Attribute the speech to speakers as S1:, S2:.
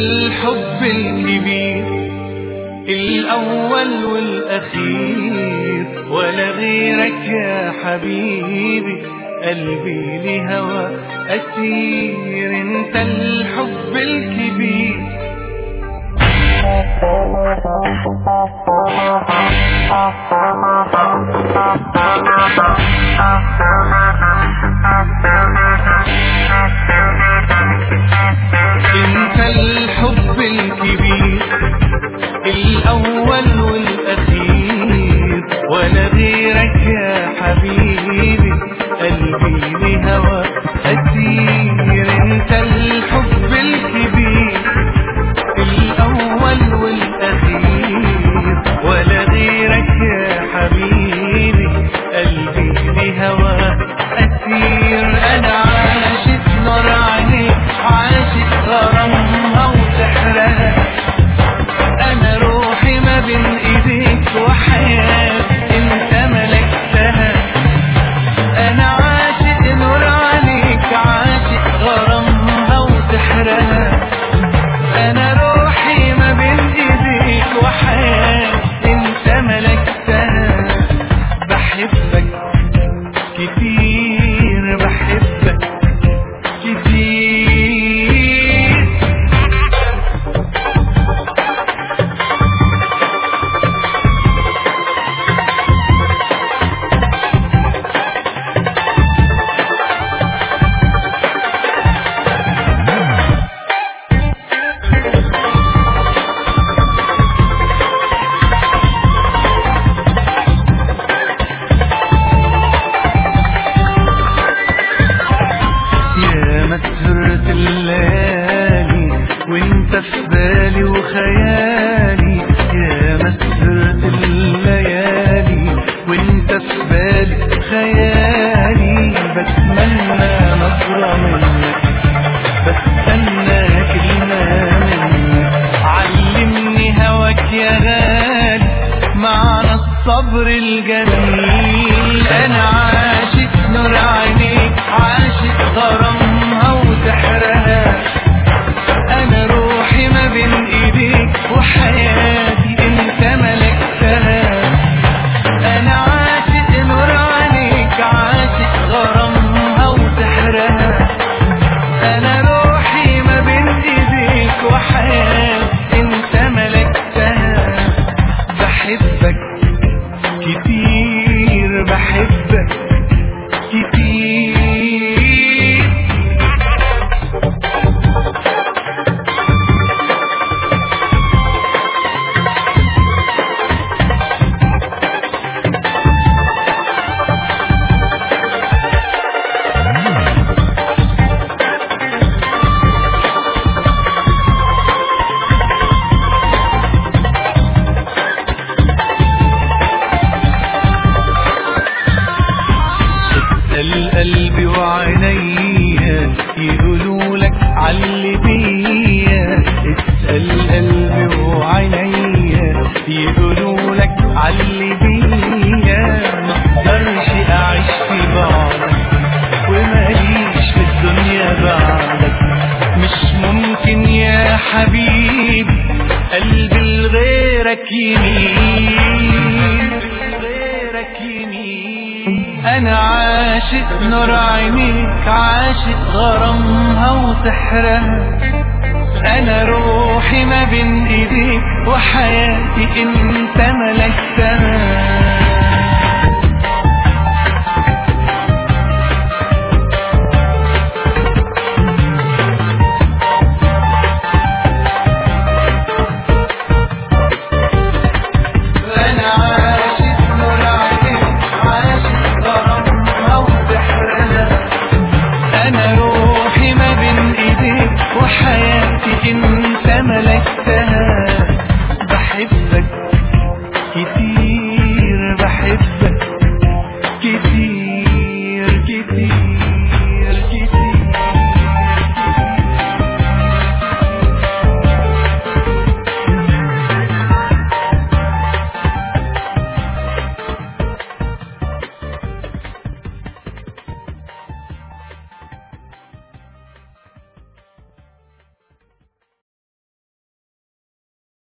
S1: الحب الكبير الأول والأخير ولا غيرك يا حبيبي قلبي لهوى أسير انت الحب الكبير انت الحب الكبير الاول والاخير ولا غيرك يا حبيبي قلبي لهوى اسير انت الحب الكبير الاول والاخير ولا غيرك يا حبيبي قلبي لهوى اسير انا عاشق نار عينيك عاشق غرامها وسحرها انا روحي ما بين ايديك وحياتي انت ملكتها انا عاشق نور عليك عاشق غرامها وسحرها انا روحي ما بين ايديك وحياتي انت ملكتها بحبك كتير بحبك كتير يا مسهرة الليالي وانت في بالي وخيالي يا مسهرة الليالي وانت في بالي خيالي بتمنى نظرة منك بستنى كلمة منك علمني هواك يا غالي معنى الصبر الجميل انا عاشق نور عينيك عاشق غرامها وسحرها انا روحي ما بين ايديك وحياتي انت ملكتها انا عاشق نور عينيك عاشق غرامها وسحرها انا روحي ما بين ايديك وحياتي انت ملكتها بحبك كتير بحبك كتير اسأل قلبي وعينيا يقولوا لك علي بيا اسأل قلبي وعينيا يقولوا لك علي بيا مقدرش اعيش في بعدك وماليش في الدنيا بعدك مش ممكن يا حبيبي قلبي لغيرك يميل غيرك يميل انا عاشق نور عينيك عاشق غرامها وسحرها انا روحي ما بين ايديك وحياتي انت ملكتها